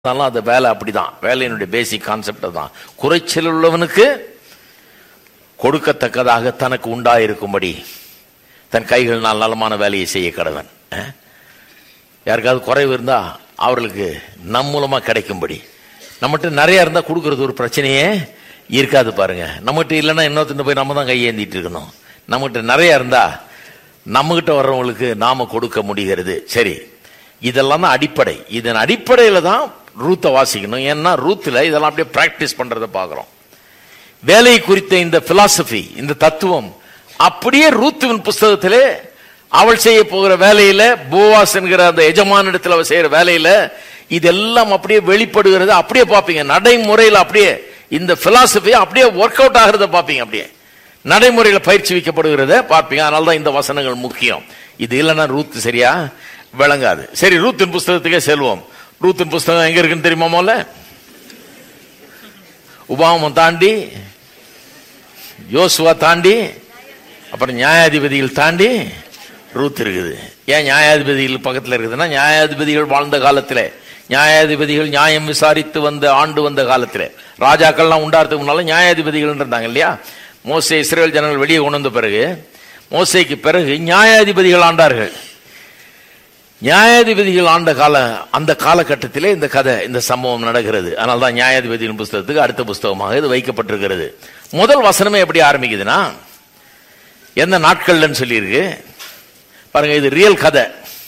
இருந்தாலும் அந்த வேலை அப்படிதான் வேலையினுடைய பேசிக் கான்செப்ட் தான் குறைச்சல் உள்ளவனுக்கு கொடுக்கத்தக்கதாக தனக்கு உண்டாயிருக்கும்படி தன் கைகளினால் நலமான வேலையை செய்ய கடவன் அஹ்? யாருக்காவது குறைவு இருந்தா அவர்களுக்கு நம் மூலமா கிடைக்கும்படி நம்மகிட்ட நிறைய இருந்தா கொடுக்கறது ஒரு பிரச்சனையே இருக்காது பாருங்க நம்மகிட்ட இல்லைன்னா இன்னொருத்தன் போய் நம்ம தான் கையேந்திட்டு இருக்கணும் நம்மகிட்ட நிறைய இருந்தா நம்மகிட்ட வர்றவங்களுக்கு நாம கொடுக்க முடிகிறது சரி இதெல்லாம் தான் அடிப்படை இதன் அடிப்படையில தான் ரூத்தை வாசிக்கணும் ஏன்னா ரூத்தில் இதெல்லாம் அப்படியே பிராக்டிஸ் பண்றதை பார்க்குறோம் வேலை குறித்த இந்த பிலாசபி இந்த தத்துவம் அப்படியே ரூத்துவின் புஸ்தகத்திலே அவள் செய்ய போகிற வேலையில போவாஸ் என்கிற அந்த எஜமானிடத்தில் அவள் செய்யற வேலையில இதெல்லாம் அப்படியே வெளிப்படுகிறது அப்படியே பார்ப்பீங்க நடைமுறையில் அப்படியே இந்த பிலாசபி அப்படியே ஒர்க் அவுட் ஆகிறத பார்ப்பீங்க அப்படியே நடைமுறையில் பயிற்சி வைக்கப்படுகிறத பார்ப்பீங்க அதனால தான் இந்த வசனங்கள் முக்கியம் இது இல்லைன்னா ரூத் சரியா விளங்காது சரி ரூத்தின் புஸ்தகத்துக்கே செல்வோம் ரூத்தின் புஸ்தகம் எங்க இருக்குன்னு தெரியுமா முதல்ல உபாமம் தாண்டி யோசுவா தாண்டி அப்புறம் நியாயாதிபதிகள் தாண்டி ரூத் இருக்குது ஏன் நியாயாதிபதிகள் பக்கத்தில் இருக்குதுன்னா நியாயாதிபதிகள் வாழ்ந்த காலத்தில் நியாயாதிபதிகள் நியாயம் விசாரித்து வந்த ஆண்டு வந்த காலத்தில் ராஜாக்கள்லாம் உண்டாகிறதுக்கு முன்னால நியாயாதிபதிகள் இருந்தாங்க இல்லையா மோசே இஸ்ரேல் ஜனங்கள் வெளியே கொண்டு வந்த பிறகு மோசேக்கு பிறகு நியாயாதிபதிகள் ஆண்டார்கள் நியாயாதிபதிகள் ஆண்ட கால அந்த காலகட்டத்திலே இந்த கதை இந்த சம்பவம் நடக்கிறது அதனால தான் நியாயாதிபதியின் புஸ்தகத்துக்கு அடுத்த புஸ்தகமாக இது வைக்கப்பட்டிருக்கிறது முதல் வசனமே எப்படி ஆரம்பிக்குதுன்னா எந்த நாட்கள்லன்னு சொல்லியிருக்கு பாருங்க இது ரியல் கதை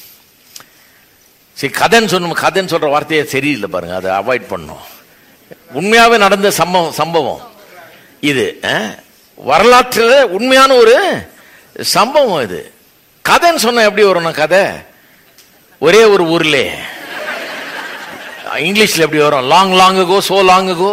சரி கதைன்னு சொன்ன கதைன்னு சொல்ற வார்த்தையே சரியில்லை பாருங்க அதை அவாய்ட் பண்ணும் உண்மையாவே நடந்த சம்பவம் சம்பவம் இது அஹ், வரலாற்றில் உண்மையான ஒரு சம்பவம் இது கதைன்னு சொன்ன எப்படி வரும்னா கதை ஒரே ஒரு ஊர்ல இங்கிலீஷ்ல எப்படி வரும் long long go so long go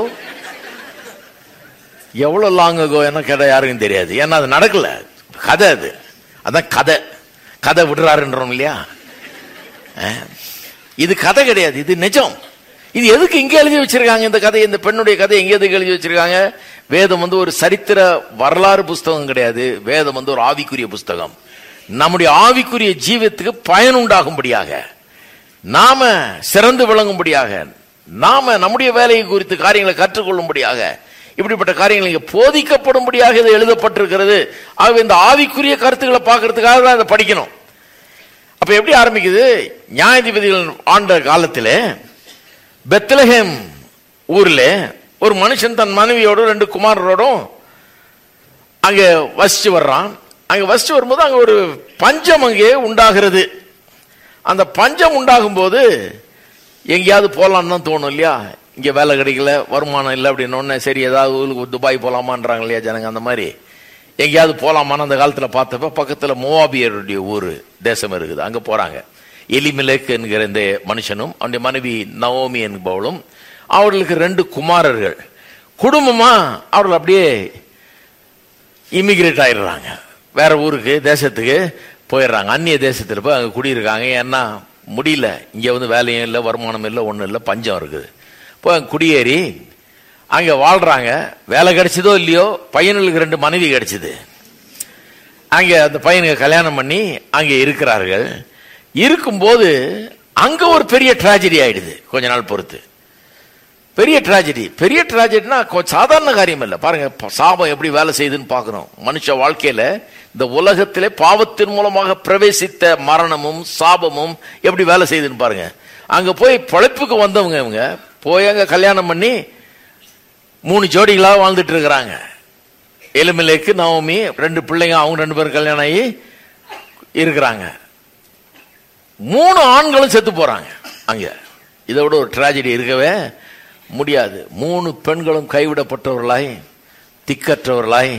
எவ்வளவு லாங் கோ என்ன கேட்டா யாருக்கும் தெரியாது ஏன்னா அது நடக்கல கதை அது அதான் கதை கதை விடுறாருன்றோம் இல்லையா அஹ். இது கதை கிடையாது இது நிஜம் இது எதுக்கு இங்க எழுதி வச்சிருக்காங்க இந்த கதை இந்த பெண்ணுடைய கதை எங்க எதுக்கு எழுதி வச்சிருக்காங்க வேதம் வந்து ஒரு சரித்திர வரலாறு புஸ்தகம் கிடையாது வேதம் வந்து ஒரு ஆவிக்குரிய புஸ்தகம் நம்முடைய ஆவிக்குரிய ஜீவத்துக்கு பயன் உண்டாகும்படியாக நாம சிறந்து விளங்கும்படியாக நாம நம்முடைய வேலையை குறித்து காரியங்களை கற்றுக்கொள்ளும்படியாக இப்படிப்பட்ட காரியங்கள் இங்க போதிக்கப்படும்படியாக இது எழுதப்பட்டிருக்கிறது ஆகவே இந்த ஆவிக்குரிய கருத்துக்களை பார்க்கறதுக்காக தான் இதை படிக்கணும் அப்ப எப்படி ஆரம்பிக்குது நியாயாதிபதிகள் ஆண்ட காலத்தில் பெத்லஹேம் ஊர்ல ஒரு மனுஷன் தன் மனைவியோடும் ரெண்டு குமாரரோடும் அங்க வசிச்சு வர்றான் அங்க வசிச்சு வரும்போது அங்க ஒரு பஞ்சம் அங்கே உண்டாகிறது அந்த பஞ்சம் உண்டாகும் போது எங்கேயாவது போலான்னு தான் தோணும் இல்லையா இங்க வேலை கிடைக்கல வருமானம் இல்லை அப்படின்னு உடனே சரி ஏதாவது ஊருக்கு துபாய் போலாமான்றாங்க இல்லையா ஜனங்க அந்த மாதிரி எங்கேயாவது போலாமான்னு அந்த காலத்துல பார்த்தப்ப பக்கத்துல மோவாபியருடைய ஊர் தேசம் இருக்குது அங்க போறாங்க எலிமிலேக் என்கிற இந்த மனுஷனும் அவனுடைய மனைவி நவோமி என்பவளும் அவர்களுக்கு ரெண்டு குமாரர்கள் குடும்பமா அவர்கள் அப்படியே இமிகிரேட் ஆயிடுறாங்க வேற ஊருக்கு தேசத்துக்கு போயிடுறாங்க அந்நிய தேசத்தில் போய் அங்கே குடியிருக்காங்க ஏன்னா முடியல இங்கே வந்து வேலையும் இல்லை வருமானம் இல்லை ஒன்றும் இல்லை பஞ்சம் இருக்குது போய் அங்க குடியேறி அங்கே வாழ்றாங்க வேலை கிடைச்சதோ இல்லையோ பையனுக்கு ரெண்டு மனைவி கிடைச்சது அங்கே அந்த பையனுக்கு கல்யாணம் பண்ணி அங்கே இருக்கிறார்கள் இருக்கும்போது அங்க ஒரு பெரிய டிராஜடி ஆயிடுது கொஞ்ச நாள் பொறுத்து பெரிய டிராஜடி பெரிய டிராஜடினா சாதாரண காரியம் இல்லை பாருங்க ப- சாபம் எப்படி வேலை செய்யுதுன்னு பார்க்கணும் மனுஷ வாழ்க்கையில இந்த உலகத்திலே பாவத்தின் மூலமாக பிரவேசித்த மரணமும் சாபமும் எப்படி வேலை செய்யுதுன்னு பாருங்க அங்க போய் பிழைப்புக்கு வந்தவங்க இவங்க போய் அங்க கல்யாணம் பண்ணி மூணு ஜோடிகளா வாழ்ந்துட்டு இருக்கிறாங்க எலுமிலேக்கு நவமி ரெண்டு பிள்ளைங்க அவங்க ரெண்டு பேரும் கல்யாணம் ஆகி இருக்கிறாங்க மூணு ஆண்களும் செத்து போறாங்க அங்க இதை விட ஒரு டிராஜடி இருக்கவே முடியாது மூணு பெண்களும் கைவிடப்பட்டவர்களாய் திக்கற்றவர்களாய்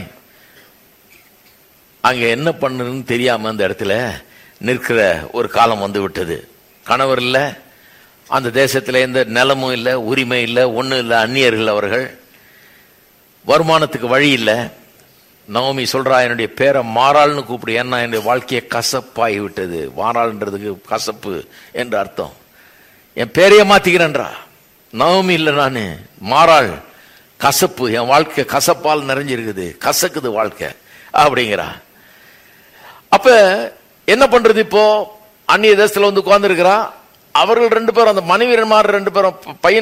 அங்க என்ன பண்ணுன்னு தெரியாம அந்த இடத்துல நிற்கிற ஒரு காலம் வந்து விட்டது கணவர் இல்ல அந்த தேசத்துல எந்த நிலமும் இல்லை உரிமை இல்லை ஒண்ணும் இல்லை அந்நியர்கள் அவர்கள் வருமானத்துக்கு வழி இல்லை நவமி சொல்றா என்னுடைய பேரை மாறாள்னு கூப்பிடு ஏன்னா என்னுடைய வாழ்க்கையை கசப்பாகி விட்டது மாறாள்ன்றதுக்கு கசப்பு என்று அர்த்தம் என் பேரையே மாத்திக்கிறேன்றா நவமி இல்லை நானு மாறாள் கசப்பு என் வாழ்க்கை கசப்பால் நிறைஞ்சிருக்குது கசக்குது வாழ்க்கை அப்படிங்கிறா அப்ப என்ன பண்றது இப்போ அந்நிய தேசத்துல வந்து உட்கார்ந்துருக்கிறா அவர்கள் ரெண்டு பேரும் அந்த மனைவி ரெண்டு பேரும் பையன்